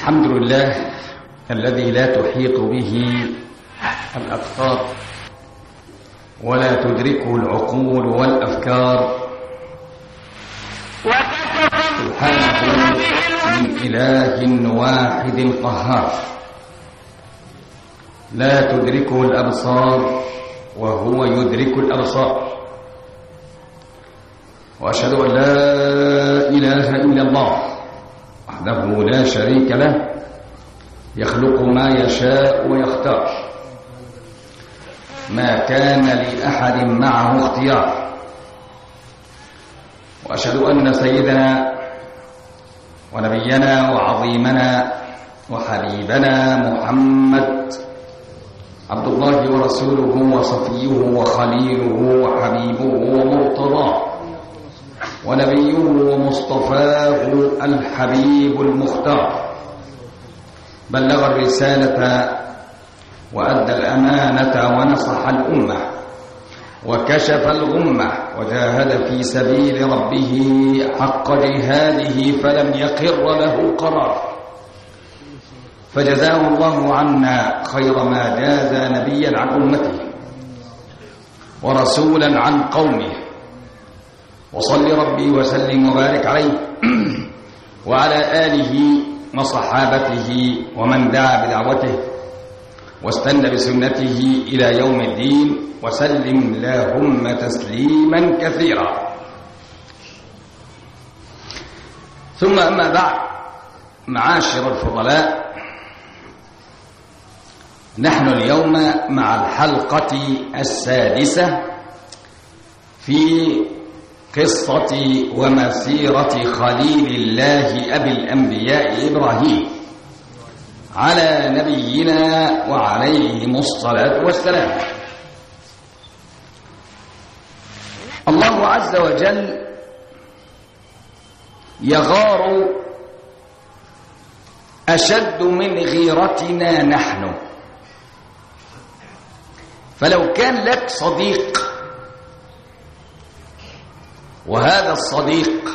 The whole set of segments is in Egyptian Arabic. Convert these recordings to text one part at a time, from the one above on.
الحمد لله الذي لا تحيط به الأبصار ولا تدركه العقول والأفكار سبحانه من إله واحد قهار لا تدركه الأبصار وهو يدرك الأبصار وأشهد أن لا إله إلا الله وحده لا شريك له يخلق ما يشاء ويختار ما كان لأحد معه اختيار وأشهد أن سيدنا ونبينا وعظيمنا وحبيبنا محمد عبد الله ورسوله وصفيه وخليله وحبيبه ومرتضاه ونبيه ومصطفاه الحبيب المختار بلغ الرسالة وأدى الأمانة ونصح الأمة وكشف الغمة وجاهد في سبيل ربه حق جهاده فلم يقر له قرار فجزاه الله عنا خير ما جاز نبيا عن أمته ورسولا عن قومه وصل ربي وسلم وبارك عليه وعلى آله وصحابته ومن دعا بدعوته واستنى بسنته إلى يوم الدين وسلم اللهم تسليما كثيرا ثم أما بعد معاشر الفضلاء نحن اليوم مع الحلقة السادسة في قصة ومسيرة خليل الله أبي الأنبياء إبراهيم على نبينا وعليهم الصلاة والسلام الله عز وجل يغار أشد من غيرتنا نحن فلو كان لك صديق وهذا الصديق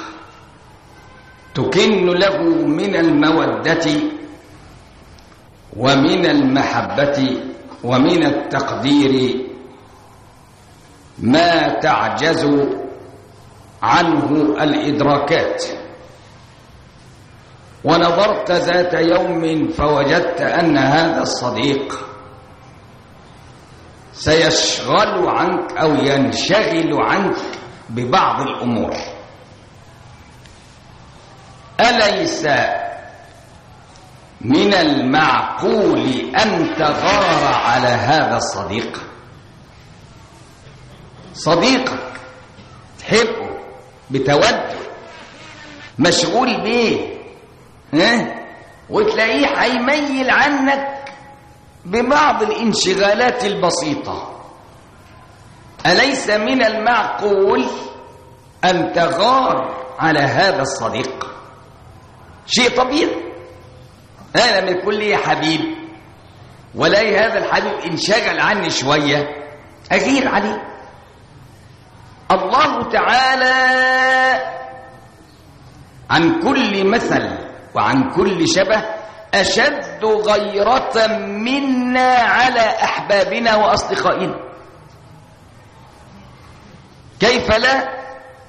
تكن له من المودة ومن المحبة ومن التقدير ما تعجز عنه الإدراكات ونظرت ذات يوم فوجدت أن هذا الصديق سيشغل عنك أو ينشغل عنك ببعض الأمور أليس من المعقول أن تغار على هذا الصديق صديقك تحبه بتوجه مشغول بيه ها وتلاقيه هيميل عنك ببعض الانشغالات البسيطة أليس من المعقول أن تغار على هذا الصديق شيء طبيعي أنا لما يكون لي حبيب ولاقي هذا الحبيب انشغل عني شوية أغير عليه الله تعالى عن كل مثل وعن كل شبه أشد غيرة منا على أحبابنا وأصدقائنا كيف لا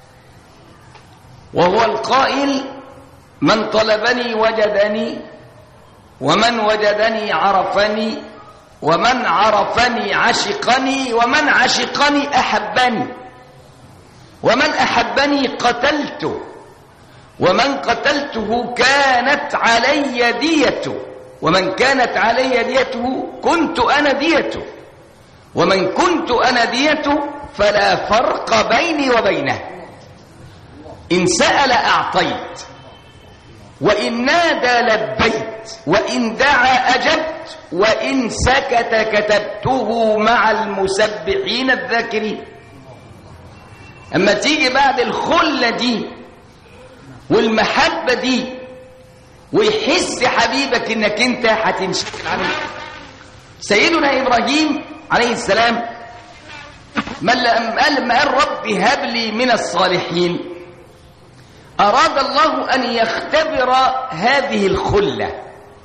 وهو القائل من طلبني وجدني ومن وجدني عرفني ومن عرفني عشقني ومن عشقني أحبني ومن أحبني قتلته ومن قتلته كانت علي ديته ومن كانت علي ديته كنت أنا ديته ومن كنت أنا ديته فلا فرق بيني وبينه إن سأل أعطيت وإن نادى لبيت وإن دعا أجبت وإن سكت كتبته مع المسبحين الذاكرين أما تيجي بعد الخلة دي والمحبة دي ويحس حبيبك انك انت هتنشكل عنه سيدنا ابراهيم عليه السلام من لما قال رب هب لي من الصالحين أراد الله أن يختبر هذه الخلة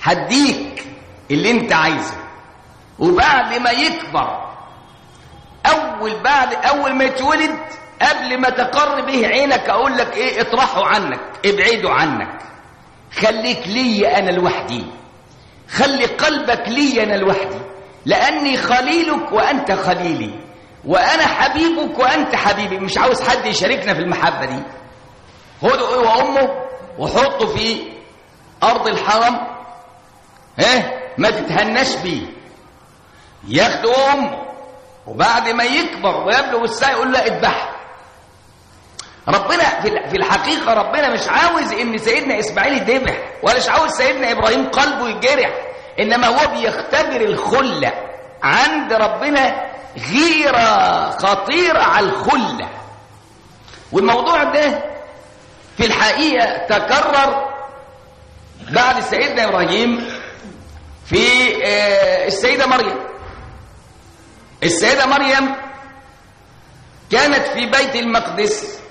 هديك اللي انت عايزه وبعد ما يكبر اول بعد اول ما يتولد قبل ما تقر به عينك اقول لك ايه اطرحوا عنك ابعدوا عنك خليك لي انا لوحدي خلي قلبك لي انا لوحدي لاني خليلك وانت خليلي وانا حبيبك وانت حبيبي مش عاوز حد يشاركنا في المحبه دي خدوا ايه وامه وحطه في ارض الحرم ها ما تتهناش بيه ياخدوا امه وبعد ما يكبر ويبلغ الساعه يقول لا اذبحها ربنا في الحقيقة ربنا مش عاوز ان سيدنا اسماعيل يذبح ولا مش عاوز سيدنا ابراهيم قلبه يجرح انما هو بيختبر الخلة عند ربنا غيرة خطيرة على الخلة والموضوع ده في الحقيقة تكرر بعد سيدنا ابراهيم في السيدة مريم السيدة مريم كانت في بيت المقدس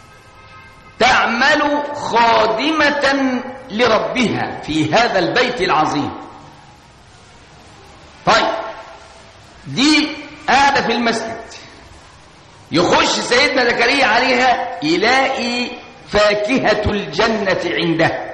تعمل خادمة لربها في هذا البيت العظيم طيب دي قاعدة في المسجد يخش سيدنا زكريا عليها يلاقي فاكهة الجنة عنده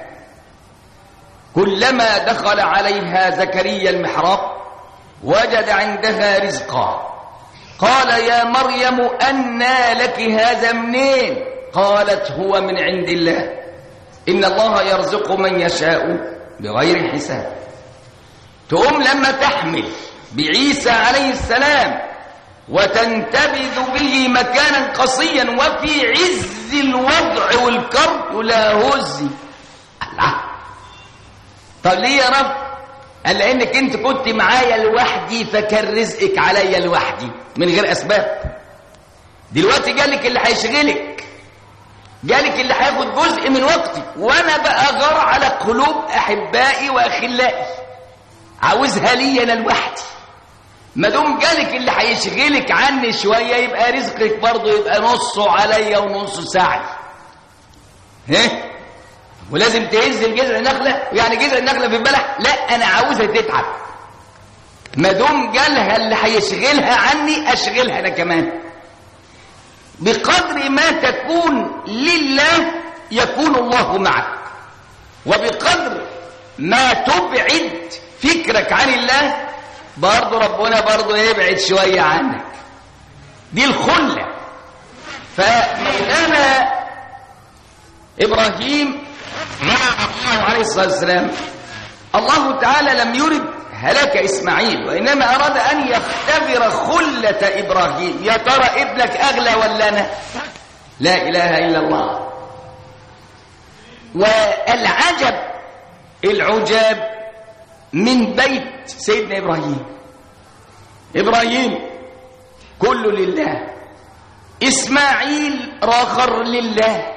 كلما دخل عليها زكريا المحراب وجد عندها رزقا قال يا مريم أنى لك هذا منين قالت هو من عند الله إن الله يرزق من يشاء بغير حساب تقوم لما تحمل بعيسى عليه السلام وتنتبذ به مكانا قصيا وفي عز الوضع والكرب لا هزي الله طب ليه يا رب قال لانك انت كنت معايا لوحدي فكان رزقك عليا لوحدي من غير اسباب دلوقتي جالك اللي هيشغلك جالك اللي هياخد جزء من وقتي وانا بقى غار على قلوب احبائي واخلائي عاوزها لي انا لوحدي ما دام جالك اللي هيشغلك عني شويه يبقى رزقك برضه يبقى نصه عليا ونصه سعي ها ولازم تهز الجذع النخله يعني جذع النخله في البلح لا انا عاوزها تتعب ما دام جالها اللي هيشغلها عني اشغلها انا كمان بقدر ما تكون لله يكون الله معك وبقدر ما تبعد فكرك عن الله برضه ربنا برضه يبعد شوية عنك دي الخلة فمولانا إبراهيم الله عليه الصلاة والسلام الله تعالى لم يرد هلاك إسماعيل وإنما أراد أن يختبر خلة إبراهيم يا ترى ابنك أغلى ولا أنا لا إله إلا الله والعجب العجاب من بيت سيدنا إبراهيم إبراهيم كله لله إسماعيل راخر لله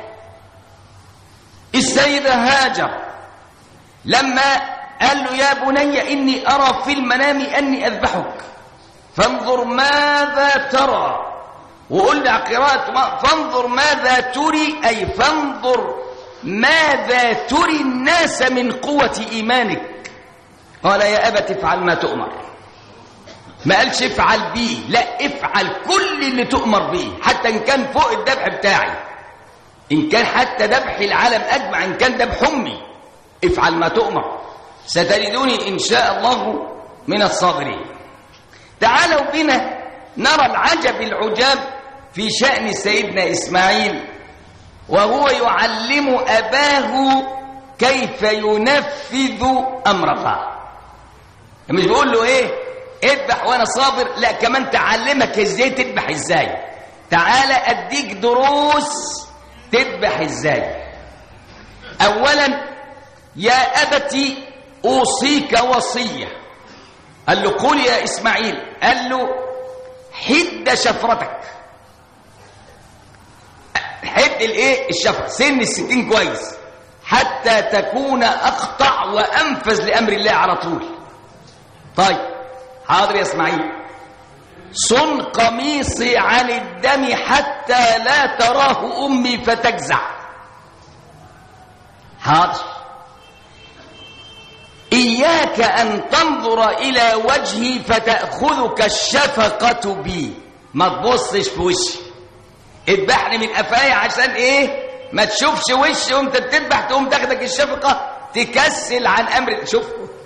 السيدة هاجر لما قال له يا بني إني أرى في المنام أني أذبحك فانظر ماذا ترى وقلنا قراءة فانظر ماذا تري أي فانظر ماذا تري الناس من قوة إيمانك قال يا أبت افعل ما تؤمر ما قالش افعل بيه لا افعل كل اللي تؤمر بيه حتى إن كان فوق الذبح بتاعي إن كان حتى ذبح العالم أجمع إن كان ذبح أمي افعل ما تؤمر ستجدوني إن شاء الله من الصابرين تعالوا بنا نرى العجب العجاب في شأن سيدنا إسماعيل وهو يعلم أباه كيف ينفذ أمر الله مش بيقول له إيه اذبح وأنا صابر لا كمان تعلمك إزاي تذبح إزاي تعالى أديك دروس تذبح إزاي أولا يا أبتي أوصيك وصية قال له قول يا إسماعيل قال له حد شفرتك حد الايه الشفرة سن الستين كويس حتى تكون أقطع وأنفذ لأمر الله على طول طيب حاضر يا إسماعيل صن قميصي عن الدم حتى لا تراه أمي فتجزع حاضر إياك أن تنظر إلى وجهي فتأخذك الشفقة بي ما تبصش في وشي اذبحني من قفايا عشان ايه ما تشوفش وشي وانت بتذبح تقوم تاخدك الشفقة تكسل عن أمر شوف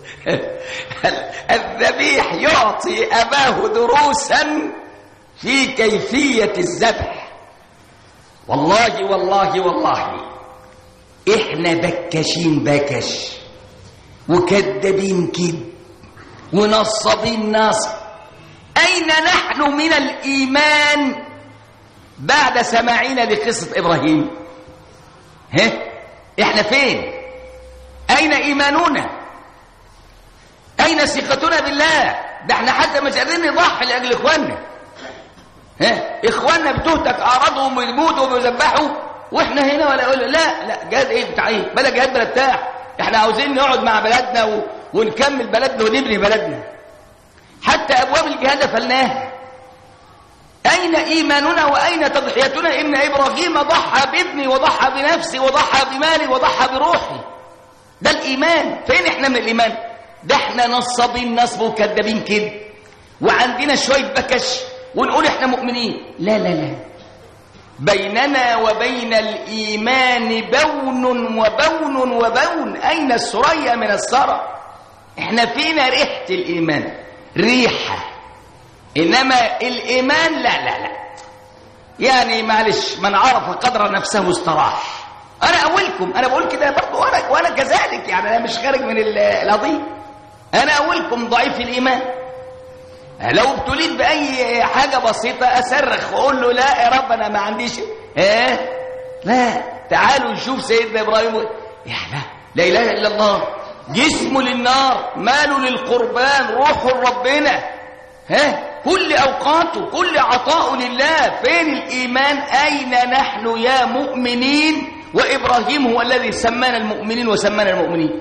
الذبيح يعطي أباه دروسا في كيفية الذبح والله والله والله احنا بكشين بكش وكذابين كذب ونصابين نصب أين نحن من الإيمان بعد سماعنا لقصة إبراهيم ها احنا فين أين إيماننا أين ثقتنا بالله ده احنا حتى مش قادرين نضحي لأجل إخواننا ها إخواننا بتهتك أعراضهم ويموتوا ويذبحوا وإحنا هنا ولا يقول لا لا جهاد إيه بتاع إيه بلا جهاد بلا بتاع إحنا عاوزين نقعد مع بلدنا و... ونكمل بلدنا ونبني بلدنا حتى أبواب الجهاد قفلناها أين إيماننا وأين تضحيتنا إن إبراهيم ضحى بابني وضحى بنفسي وضحى بمالي وضحى بروحي ده الإيمان فين إحنا من الإيمان ده إحنا نصابين نصب وكذابين كده وعندنا شوية بكش ونقول إحنا مؤمنين لا لا لا بيننا وبين الإيمان بون وبون وبون أين السرية من الثرى إحنا فينا ريحة الإيمان ريحة إنما الإيمان لا لا لا يعني معلش من عرف قدر نفسه استراح أنا أولكم أنا بقول كده برضه وأنا, وأنا كذلك يعني أنا مش خارج من القضية أنا أولكم ضعيف الإيمان لو ابتليت بأي حاجة بسيطة أصرخ وأقول له لا يا رب أنا ما عنديش إيه لا تعالوا نشوف سيدنا إبراهيم يا لا لا إله إلا الله جسمه للنار ماله للقربان روحه لربنا ها كل أوقاته كل عطاء لله فين الإيمان أين نحن يا مؤمنين وإبراهيم هو الذي سمانا المؤمنين وسمانا المؤمنين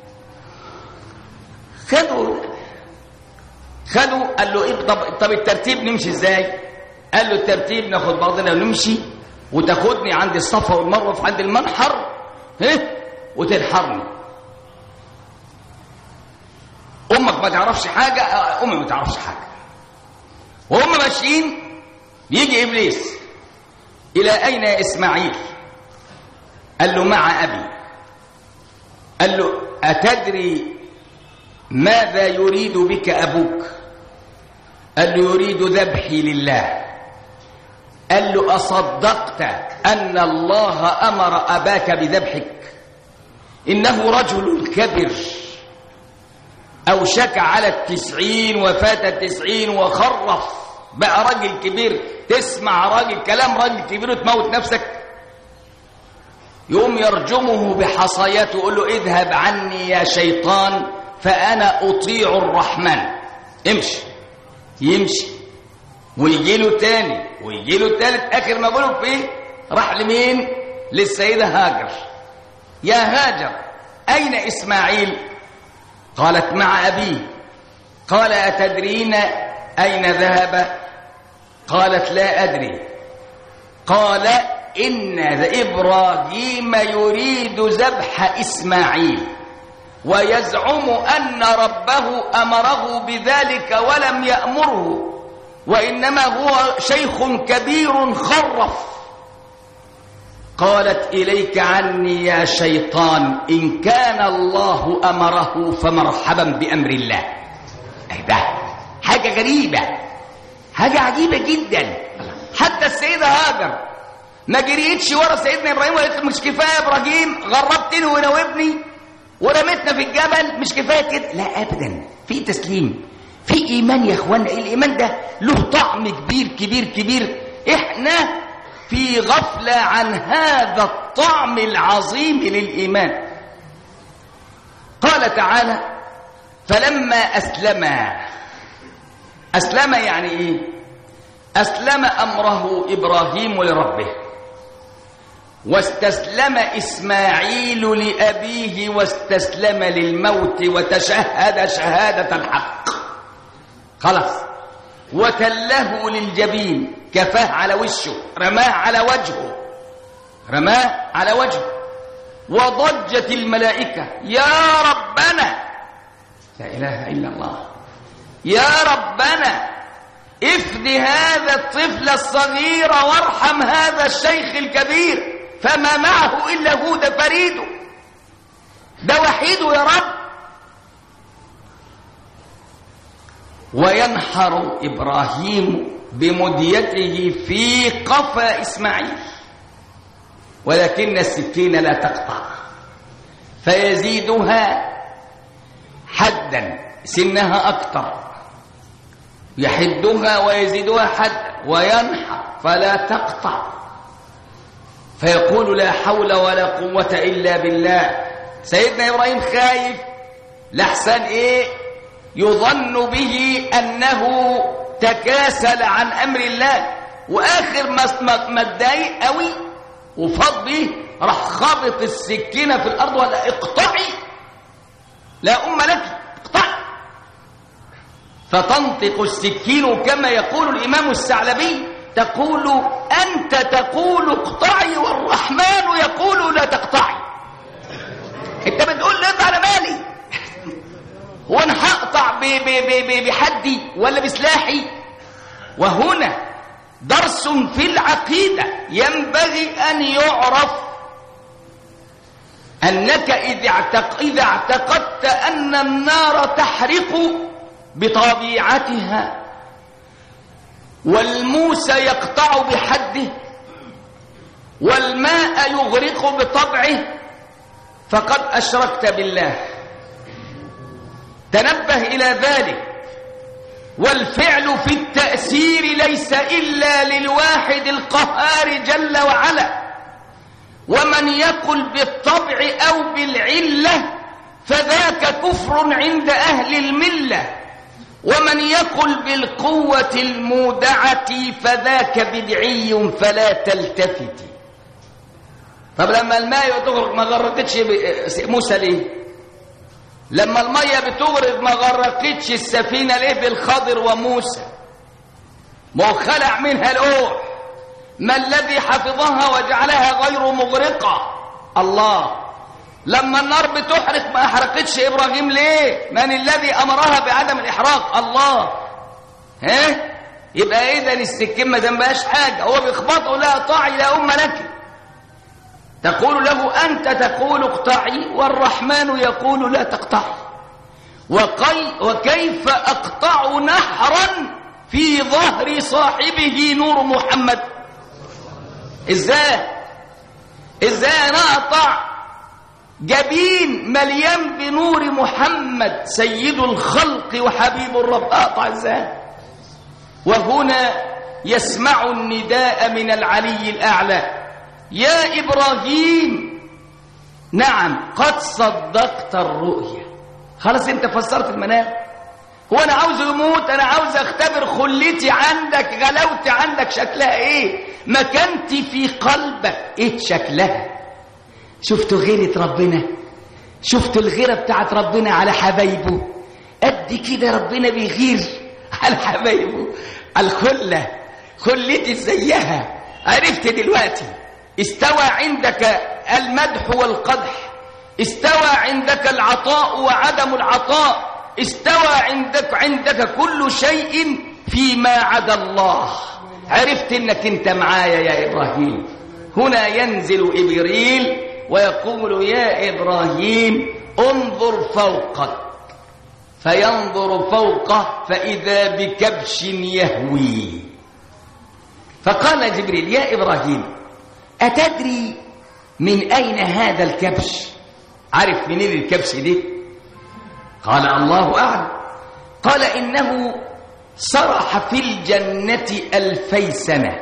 خدوا خدوا قال له إيه طب, طب الترتيب نمشي ازاي قال له الترتيب ناخد بعضنا ونمشي وتاخدني عند الصفا والمروه في عند المنحر ها وتنحرني امك ما تعرفش حاجه امي ما تعرفش حاجه وهم ماشيين يجي ابليس الى اين يا اسماعيل قال له مع ابي قال له اتدري ماذا يريد بك ابوك قال له يريد ذبحي لله قال له اصدقت ان الله امر اباك بذبحك انه رجل كبر أوشك على التسعين وفات التسعين وخرف بقى راجل كبير تسمع راجل كلام راجل كبير وتموت نفسك يقوم يرجمه بحصايته يقول له اذهب عني يا شيطان فأنا أطيع الرحمن امشي يمشي ويجي له تاني ويجي له تالت آخر ما بقوله فيه راح لمين للسيدة هاجر يا هاجر أين إسماعيل قالت مع أبيه قال أتدرين أين ذهب قالت لا أدري قال إن إبراهيم يريد ذبح إسماعيل ويزعم أن ربه أمره بذلك ولم يأمره وإنما هو شيخ كبير خرف قالت إليك عني يا شيطان إن كان الله أمره فمرحبا بأمر الله ده حاجة غريبة حاجة عجيبة جدا حتى السيدة هاجر ما جريتش ورا سيدنا إبراهيم وقالت له مش كفاية إبراهيم غربتني وأنا وابني ورميتنا في الجبل مش كفاية كده لا أبدا في تسليم في إيمان يا إخوانا الإيمان ده له طعم كبير كبير كبير إحنا في غفلة عن هذا الطعم العظيم للإيمان قال تعالى فلما أسلم أسلم يعني إيه أسلم أمره إبراهيم لربه واستسلم إسماعيل لأبيه واستسلم للموت وتشهد شهادة الحق خلاص وتله للجبين كفاه على وشه رماه على وجهه رماه على وجهه وضجت الملائكة يا ربنا لا إله إلا الله يا ربنا افد هذا الطفل الصغير وارحم هذا الشيخ الكبير فما معه إلا هو ده فريده ده وحيده يا رب وينحر إبراهيم بمديته في قفا إسماعيل ولكن السكين لا تقطع فيزيدها حدا سنها أكثر يحدها ويزيدها حدا وينحر فلا تقطع فيقول لا حول ولا قوة إلا بالله سيدنا إبراهيم خايف لحسن إيه يظن به أنه تكاسل عن أمر الله وآخر ما ما اتضايق قوي وفاض به راح خابط السكينة في الأرض ولا اقطعي لا أم لك اقطعي فتنطق السكين كما يقول الإمام الثعلبي تقول أنت تقول اقطعي والرحمن يقول لا تقطعي انت بتقول لي على مالي هو انا هقطع بحدي ولا بسلاحي وهنا درس في العقيدة ينبغي أن يعرف أنك إذا اعتقدت أن النار تحرق بطبيعتها والموسى يقطع بحده والماء يغرق بطبعه فقد أشركت بالله تنبه إلى ذلك والفعل في التأثير ليس إلا للواحد القهار جل وعلا ومن يقل بالطبع أو بالعلة فذاك كفر عند أهل الملة ومن يقل بالقوة المودعة فذاك بدعي فلا تلتفت طب لما الماء تغرق ما غرقتش موسى ليه لما المية بتغرق ما غرقتش السفينة ليه بالخضر وموسى ما هو خلع منها الأوح ما الذي حفظها وجعلها غير مغرقة الله لما النار بتحرق ما أحرقتش إبراهيم ليه من الذي أمرها بعدم الإحراق الله ها يبقى إذا السكين ما ذنبهاش حاجة هو بيخبطه لا طاعي لا أم لك تقول له أنت تقول اقطعي والرحمن يقول لا تقطعي وقي وكيف أقطع نحرا في ظهر صاحبه نور محمد إزاي إزاي أنا أقطع جبين مليان بنور محمد سيد الخلق وحبيب الرب أقطع إزاي وهنا يسمع النداء من العلي الأعلى يا إبراهيم نعم قد صدقت الرؤيا خلاص انت فسرت المنام هو انا عاوز يموت انا عاوز اختبر خلتي عندك غلاوتي عندك شكلها ايه مكانتي في قلبك ايه شكلها شفتوا غيرة ربنا شفتوا الغيرة بتاعت ربنا على حبايبه قد كده ربنا بيغير على حبايبه الخلة خلتي زيها عرفت دلوقتي استوى عندك المدح والقدح استوى عندك العطاء وعدم العطاء استوى عندك عندك كل شيء فيما عدا الله عرفت انك انت معايا يا ابراهيم هنا ينزل ابريل ويقول يا ابراهيم انظر فوقك فينظر فوقه فاذا بكبش يهوي فقال جبريل يا ابراهيم أتدري من أين هذا الكبش عارف منين الكبش دي قال الله أعلم قال إنه صرح في الجنة ألفي سنة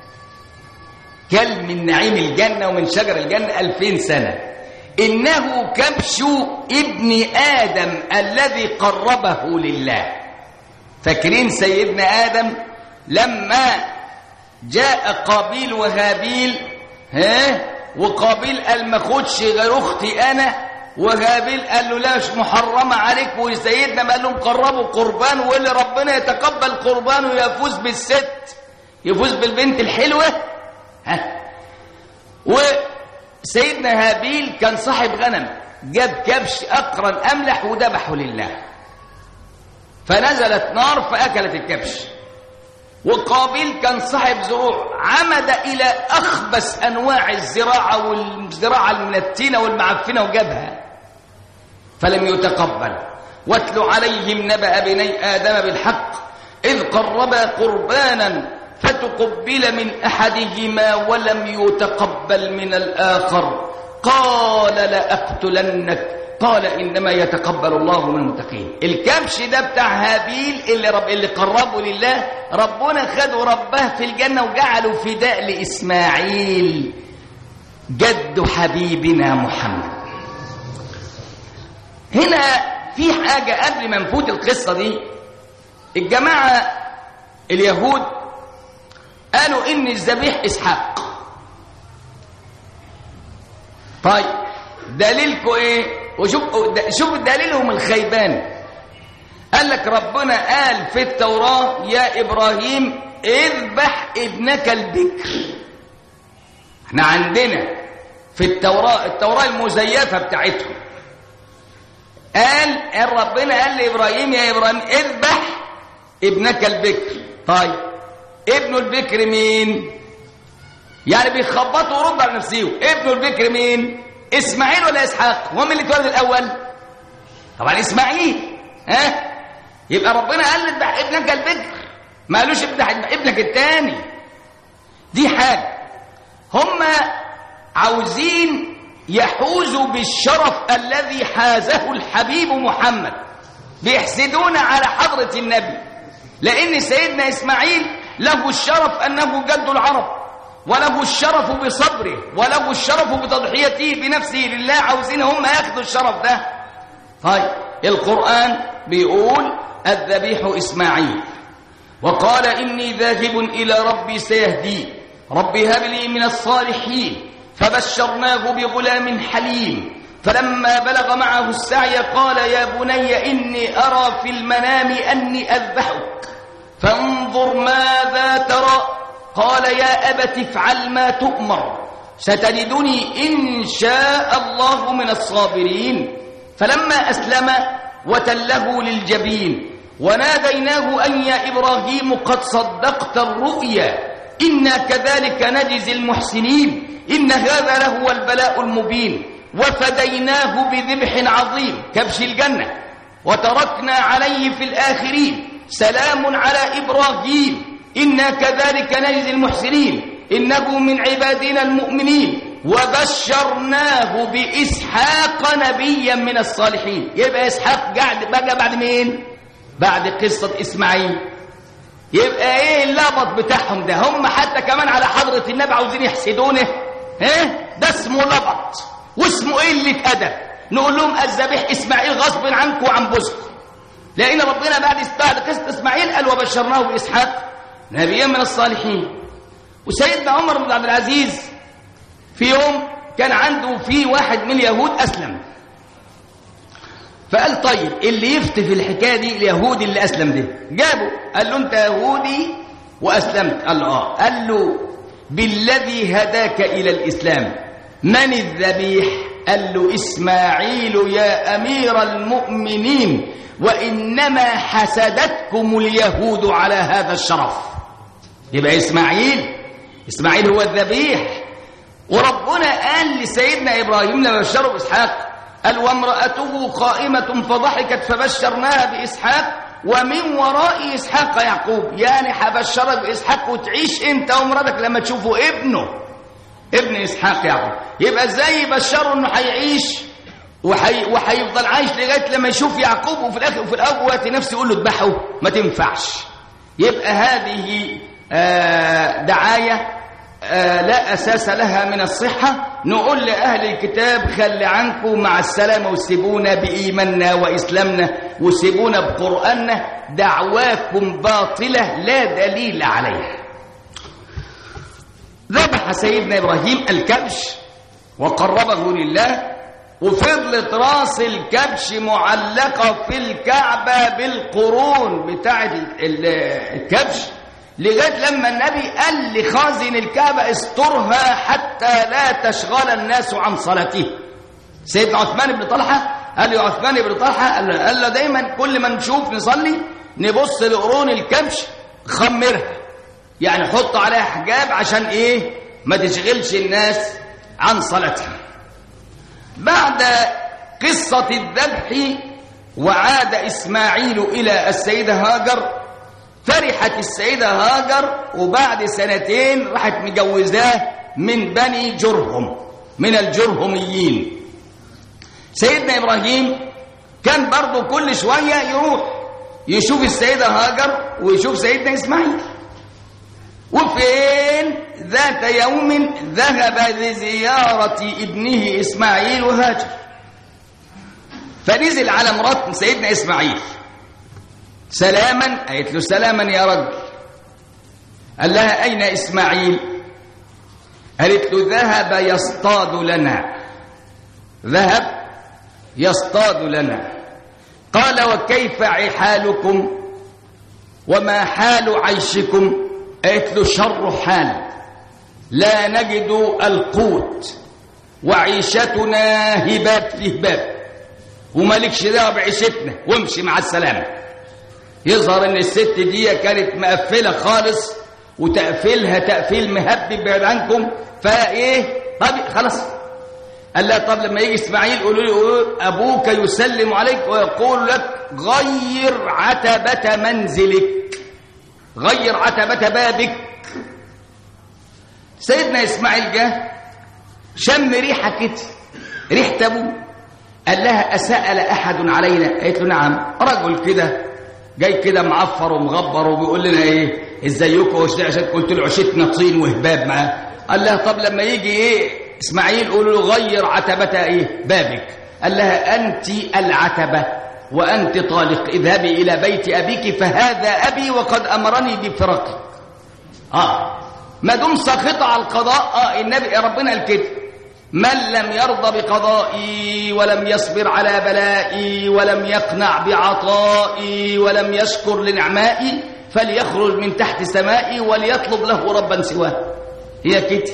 كل من نعيم الجنة ومن شجر الجنة ألفين سنة إنه كبش ابن آدم الذي قربه لله فاكرين سيدنا آدم لما جاء قابيل وهابيل ها وقابيل قال ما خدش غير اختي انا وهابيل قال له لا مش محرمه عليك وسيدنا قال لهم قربوا قربان واللي ربنا يتقبل قربانه يفوز بالست يفوز بالبنت الحلوه ها وسيدنا هابيل كان صاحب غنم جاب كبش اقرن املح وذبحه لله فنزلت نار فأكلت الكبش وقابيل كان صاحب زروع عمد إلى أخبث أنواع الزراعة والزراعة المنتنة والمعفنة وجابها فلم يتقبل واتل عليهم نبأ بني آدم بالحق إذ قربا قربانا فتقبل من أحدهما ولم يتقبل من الآخر قال لأقتلنك قال إنما يتقبل الله من المتقين الكبش ده بتاع هابيل اللي, رب اللي قربه لله ربنا خده رباه في الجنة وجعله فداء لإسماعيل جد حبيبنا محمد هنا في حاجة قبل ما نفوت القصة دي الجماعة اليهود قالوا إن الذبيح إسحاق طيب دليلكم إيه وشوف شوف دليلهم الخيبان قال لك ربنا قال في التوراة يا إبراهيم اذبح ابنك البكر احنا عندنا في التوراة التوراة المزيفة بتاعتهم قال قال ربنا قال لإبراهيم يا إبراهيم اذبح ابنك البكر طيب ابن البكر مين يعني بيخبطوا ورد على نفسيه ابن البكر مين اسماعيل ولا اسحاق هو مين اللي اتولد الاول طبعا اسماعيل ها يبقى ربنا قال اذبح ابنك البكر ما قالوش اذبح ابنك الثاني دي حاجه هم عاوزين يحوزوا بالشرف الذي حازه الحبيب محمد بيحسدون على حضرة النبي لأن سيدنا إسماعيل له الشرف أنه جد العرب وله الشرف بصبره وله الشرف بتضحيته بنفسه لله عاوزين هم ياخدوا الشرف ده طيب القرآن بيقول الذبيح إسماعيل وقال إني ذاهب إلى ربي سيهدي ربي هب لي من الصالحين فبشرناه بغلام حليم فلما بلغ معه السعي قال يا بني إني أرى في المنام أني أذبحك فانظر ماذا ترى قال يا أبت افعل ما تؤمر ستجدني إن شاء الله من الصابرين فلما أسلم وتله للجبين وناديناه أن يا إبراهيم قد صدقت الرؤيا إنا كذلك نجزي المحسنين إن هذا لهو البلاء المبين وفديناه بذبح عظيم كبش الجنة وتركنا عليه في الآخرين سلام على إبراهيم إنا كذلك نجزي المحسنين إنه من عبادنا المؤمنين وبشرناه بإسحاق نبيا من الصالحين يبقى إسحاق قاعد بقى بعد مين بعد قصة إسماعيل يبقى إيه اللبط بتاعهم ده هم حتى كمان على حضرة النبي عاوزين يحسدونه ها ده اسمه لبط واسمه قلة أدب نقول لهم الذبيح إسماعيل غصب عنكم وعن بوزكم لأن ربنا بعد بعد قصة إسماعيل قال وبشرناه بإسحاق نبيا من الصالحين وسيدنا عمر بن عبد العزيز في يوم كان عنده في واحد من اليهود أسلم فقال طيب اللي يفتي في الحكاية دي اليهودي اللي أسلم ده جابه قال له أنت يهودي وأسلمت قال له آه قال له بالذي هداك إلى الإسلام من الذبيح قال له إسماعيل يا أمير المؤمنين وإنما حسدتكم اليهود على هذا الشرف يبقى إسماعيل إسماعيل هو الذبيح وربنا قال لسيدنا إبراهيم لما بشره بإسحاق قال وامرأته قائمة فضحكت فبشرناها بإسحاق ومن وراء إسحاق يعقوب يعني هبشرك بإسحاق وتعيش أنت ومراتك لما تشوفوا ابنه ابن إسحاق يعقوب يبقى ازاي يبشره انه هيعيش وحي... وهيفضل عايش لغايه لما يشوف يعقوب وفي الاخر وفي الاول وقت نفسه يقول له اذبحه ما تنفعش يبقى هذه آه دعايه آه لا اساس لها من الصحه نقول لاهل الكتاب خلي عنكم مع السلامه وسيبونا بايماننا واسلامنا وسيبونا بقراننا دعواكم باطله لا دليل عليها ذبح سيدنا ابراهيم الكبش وقربه لله وفضلت راس الكبش معلقة في الكعبة بالقرون بتاعة الكبش لغاية لما النبي قال لخازن الكعبة استرها حتى لا تشغل الناس عن صلاته سيدنا عثمان بن طلحة قال له عثمان بن طلحة قال له, قال له دايما كل ما نشوف نصلي نبص لقرون الكبش خمرها يعني حط عليها حجاب عشان ايه ما تشغلش الناس عن صلاتها بعد قصة الذبح وعاد إسماعيل إلى السيدة هاجر فرحت السيدة هاجر وبعد سنتين راحت مجوزاه من بني جرهم من الجرهميين سيدنا إبراهيم كان برضه كل شوية يروح يشوف السيدة هاجر ويشوف سيدنا إسماعيل وفين ذات يوم ذهب لزيارة ابنه إسماعيل وهاجر فنزل على مرات سيدنا إسماعيل سلاما قالت له سلاما يا رجل قال لها أين إسماعيل قالت له ذهب يصطاد لنا ذهب يصطاد لنا قال وكيف حالكم وما حال عيشكم قالت له شر حال لا نجد القوت وعيشتنا هباب في هباب ومالكش دعوه بعيشتنا وامشي مع السلامه يظهر ان الست دي كانت مقفله خالص وتقفيلها تقفيل مهبب بعد عنكم فايه طب خلاص قال لها طب لما يجي اسماعيل قولوا له ابوك يسلم عليك ويقول لك غير عتبه منزلك غير عتبه بابك سيدنا اسماعيل جه شم ريحه كده ريحه ابوه قال لها اسال احد علينا قالت له نعم رجل كده جاي كده معفر ومغبر وبيقول لنا ايه ازيكم عشان قلت له عشتنا طين وهباب معاه قال لها طب لما يجي ايه اسماعيل قولوا له غير عتبة ايه بابك قال لها انت العتبة وانت طالق اذهبي الى بيت ابيك فهذا ابي وقد امرني بفراقك اه ما دام ساخطه على القضاء اه النبي ربنا قال كده من لم يرضى بقضائي ولم يصبر على بلائي ولم يقنع بعطائي ولم يشكر لنعمائي فليخرج من تحت سمائي وليطلب له ربا سواه هي كده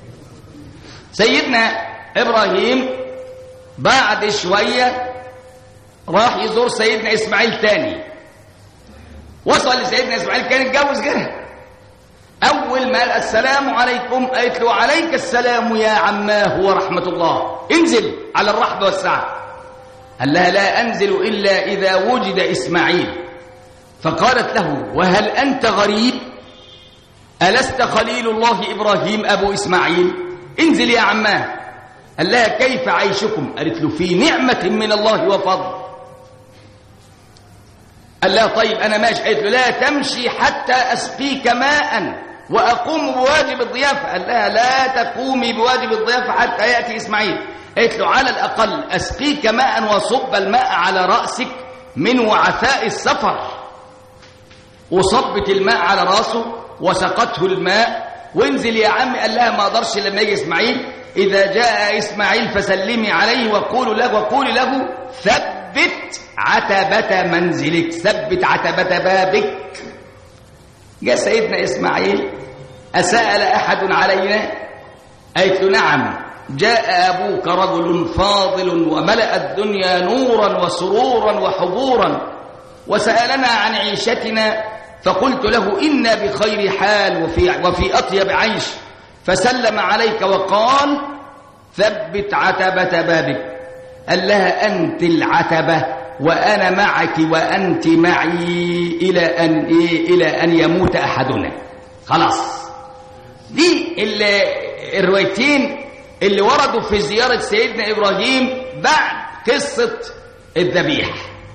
سيدنا إبراهيم بعد شوية راح يزور سيدنا إسماعيل تاني وصل لسيدنا إسماعيل كان اتجوز غيرها أول ما قال السلام عليكم قالت له عليك السلام يا عماه ورحمة الله انزل على الرحب والسعة قال لها لا أنزل إلا إذا وجد إسماعيل فقالت له وهل أنت غريب ألست خليل الله إبراهيم أبو إسماعيل انزل يا عماه قال لها كيف عيشكم قالت له في نعمة من الله وفضل قال لها طيب أنا ماشي قالت له لا تمشي حتى أسقيك ماء وأقوم بواجب الضيافة قال لها لا تقومي بواجب الضيافة حتى يأتي إسماعيل قالت له على الأقل أسقيك ماء وصب الماء على رأسك من وعثاء السفر وصبت الماء على راسه وسقته الماء وانزل يا عم قال لها ما اقدرش لما يجي اسماعيل اذا جاء اسماعيل فسلمي عليه وقولوا له وقولي له ثبت عتبة منزلك ثبت عتبة بابك جاء سيدنا اسماعيل اسال احد علينا قالت له نعم جاء ابوك رجل فاضل وملا الدنيا نورا وسرورا وحبورا وسالنا عن عيشتنا فقلت له إنا بخير حال وفي, وفي أطيب عيش فسلم عليك وقال ثبت عتبة بابك قال لها أنت العتبة وأنا معك وأنت معي إلى أن, إيه إلى أن يموت أحدنا خلاص دي الروايتين اللي وردوا في زيارة سيدنا إبراهيم بعد قصة الذبيح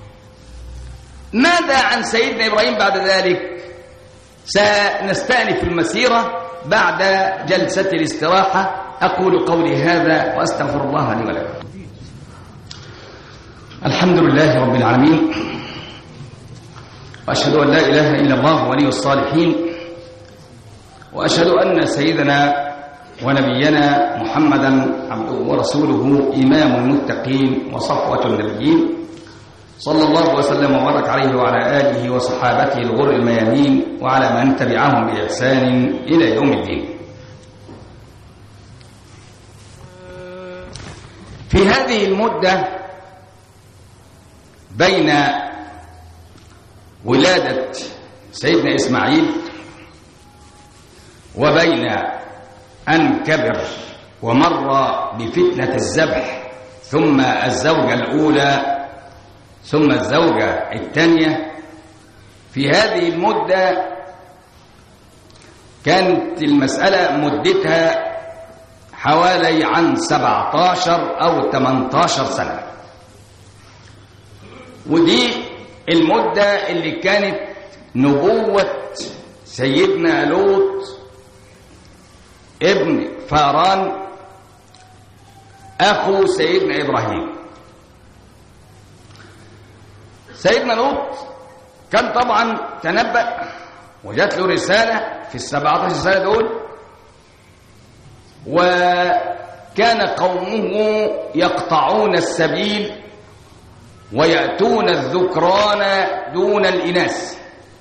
ماذا عن سيدنا إبراهيم بعد ذلك سنستأنف المسيرة بعد جلسة الاستراحة أقول قولي هذا وأستغفر الله لي ولكم الحمد لله رب العالمين وأشهد أن لا إله إلا الله ولي الصالحين وأشهد أن سيدنا ونبينا محمدا عبده ورسوله إمام المتقين وصفوة النبيين صلى الله وسلم وبارك عليه وعلى آله وصحابته الغر الميامين وعلى من تبعهم بإحسان إلى يوم الدين في هذه المدة بين ولادة سيدنا إسماعيل وبين أن كبر ومر بفتنة الذبح ثم الزوجة الأولى ثم الزوجة الثانية في هذه المدة كانت المسألة مدتها حوالي عن 17 أو 18 سنة ودي المدة اللي كانت نبوة سيدنا لوط ابن فاران أخو سيدنا إبراهيم سيدنا لوط كان طبعا تنبأ وجات له رسالة في السبعة عشر سنة دول وكان قومه يقطعون السبيل ويأتون الذكران دون الإناث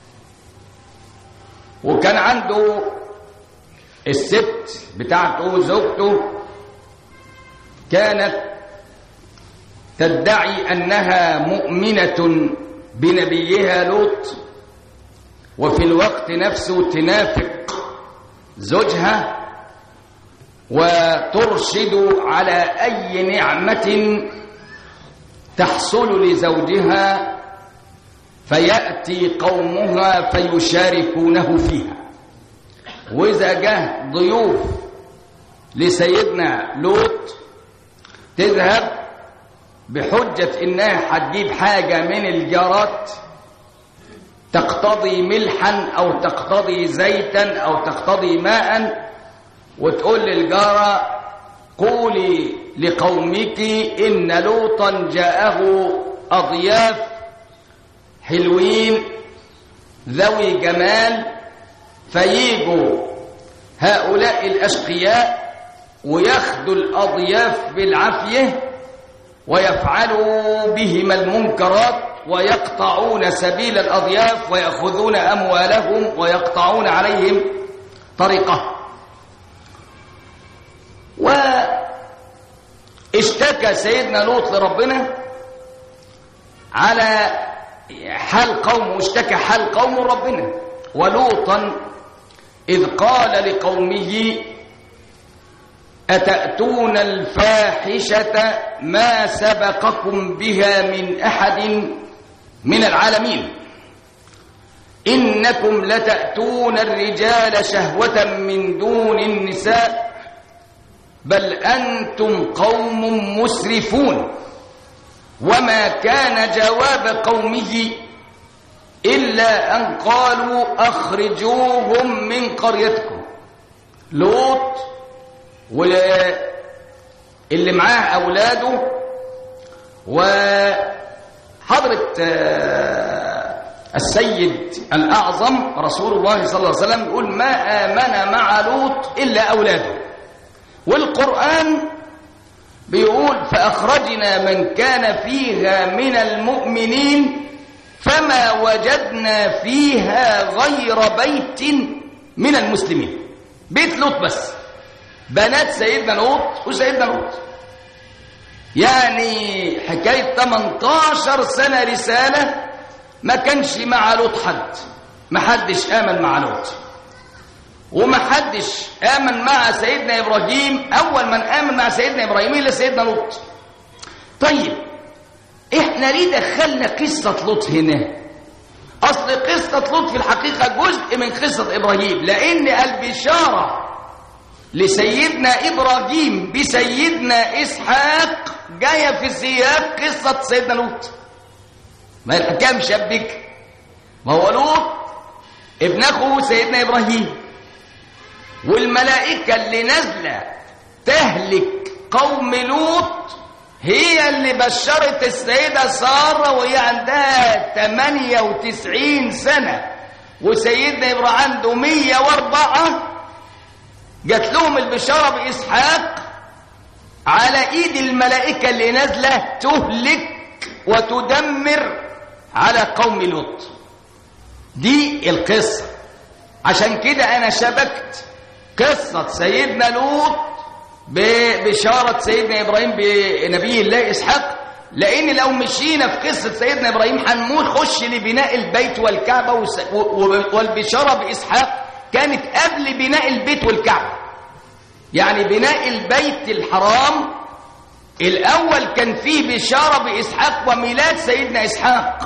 وكان عنده الست بتاعته زوجته كانت تدعي أنها مؤمنة بنبيها لوط وفي الوقت نفسه تنافق زوجها وترشد على أي نعمة تحصل لزوجها فيأتي قومها فيشاركونه فيها وإذا جاء ضيوف لسيدنا لوط تذهب بحجة إنها هتجيب حاجة من الجارات تقتضي ملحا أو تقتضي زيتا أو تقتضي ماء وتقول للجارة قولي لقومك إن لوطا جاءه أضياف حلوين ذوي جمال فييجوا هؤلاء الأشقياء وياخدوا الأضياف بالعافية ويفعلوا بهم المنكرات ويقطعون سبيل الأضياف ويأخذون أموالهم ويقطعون عليهم طريقه واشتكى سيدنا لوط لربنا على حال قومه اشتكى حال قوم ربنا ولوطا إذ قال لقومه أتأتون الفاحشة ما سبقكم بها من أحد من العالمين إنكم لتأتون الرجال شهوة من دون النساء بل أنتم قوم مسرفون وما كان جواب قومه إلا أن قالوا أخرجوهم من قريتكم لوط واللي معاه أولاده وحضرة السيد الأعظم رسول الله صلى الله عليه وسلم يقول ما آمن مع لوط إلا أولاده والقرآن بيقول فأخرجنا من كان فيها من المؤمنين فما وجدنا فيها غير بيت من المسلمين بيت لوط بس بنات سيدنا لوط وسيدنا لوط يعني حكاية 18 سنة رسالة ما كانش مع لوط حد ما حدش آمن مع لوط وما حدش آمن مع سيدنا إبراهيم أول من آمن مع سيدنا إبراهيم إلا سيدنا لوط طيب إحنا ليه دخلنا قصة لوط هنا أصل قصة لوط في الحقيقة جزء من قصة إبراهيم لأن البشارة لسيدنا إبراهيم بسيدنا إسحاق جاية في سياق قصة سيدنا لوط ما الحكاية مشبك ما هو لوط ابن أخوه سيدنا إبراهيم والملائكة اللي نازلة تهلك قوم لوط هي اللي بشرت السيدة سارة وهي عندها 98 سنة وسيدنا إبراهيم عنده 104 جات لهم البشارة بإسحاق على إيد الملائكة اللي نازلة تهلك وتدمر على قوم لوط دي القصة عشان كده أنا شبكت قصة سيدنا لوط ببشارة سيدنا إبراهيم بنبي الله إسحاق لان لو مشينا في قصه سيدنا ابراهيم هنموت خش لبناء البيت والكعبه وس- و- و- والبشاره باسحاق كانت قبل بناء البيت والكعبه يعني بناء البيت الحرام الاول كان فيه بشاره باسحاق وميلاد سيدنا اسحاق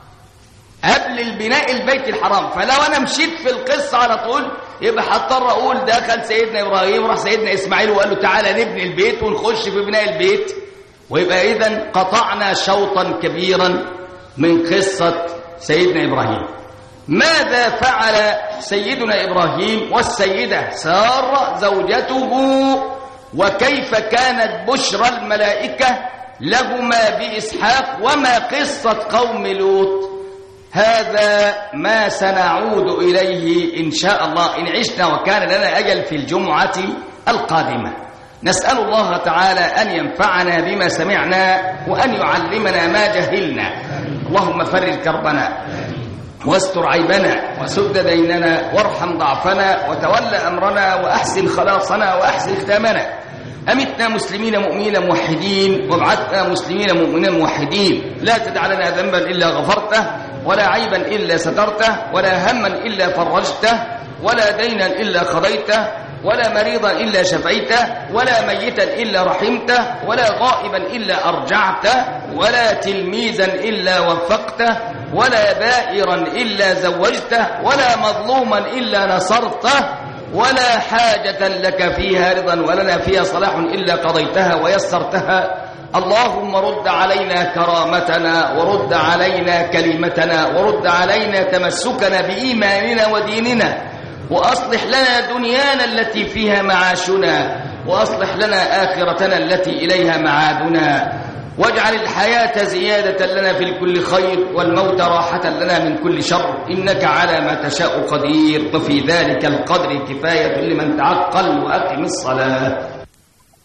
قبل البناء البيت الحرام فلو انا مشيت في القصه على طول يبقى هضطر اقول دخل سيدنا ابراهيم راح سيدنا اسماعيل وقال له تعالى نبني البيت ونخش في بناء البيت ويبقى اذا قطعنا شوطا كبيرا من قصه سيدنا ابراهيم ماذا فعل سيدنا ابراهيم والسيده ساره زوجته وكيف كانت بشرى الملائكه لهما باسحاق وما قصه قوم لوط هذا ما سنعود إليه إن شاء الله إن عشنا وكان لنا أجل في الجمعة القادمة نسأل الله تعالى أن ينفعنا بما سمعنا وأن يعلمنا ما جهلنا اللهم فرج كربنا واستر عيبنا وسد ديننا وارحم ضعفنا وتول أمرنا وأحسن خلاصنا وأحسن ختامنا أمتنا مسلمين مؤمنين موحدين وابعثنا مسلمين مؤمنين موحدين لا تدع لنا ذنبا إلا غفرته ولا عيبا إلا سترته ولا هما إلا فرجته ولا دينا إلا قضيته ولا مريضا إلا شفيته ولا ميتا إلا رحمته ولا غائبا إلا أرجعته ولا تلميذا إلا وفقته ولا بائرا إلا زوجته ولا مظلوما إلا نصرته ولا حاجة لك فيها رضا ولنا فيها صلاح إلا قضيتها ويسرتها اللهم رد علينا كرامتنا ورد علينا كلمتنا ورد علينا تمسكنا بإيماننا وديننا وأصلح لنا دنيانا التي فيها معاشنا وأصلح لنا آخرتنا التي إليها معادنا واجعل الحياة زيادة لنا في كل خير والموت راحة لنا من كل شر إنك على ما تشاء قدير وفي ذلك القدر كفاية لمن تعقل وأقم الصلاة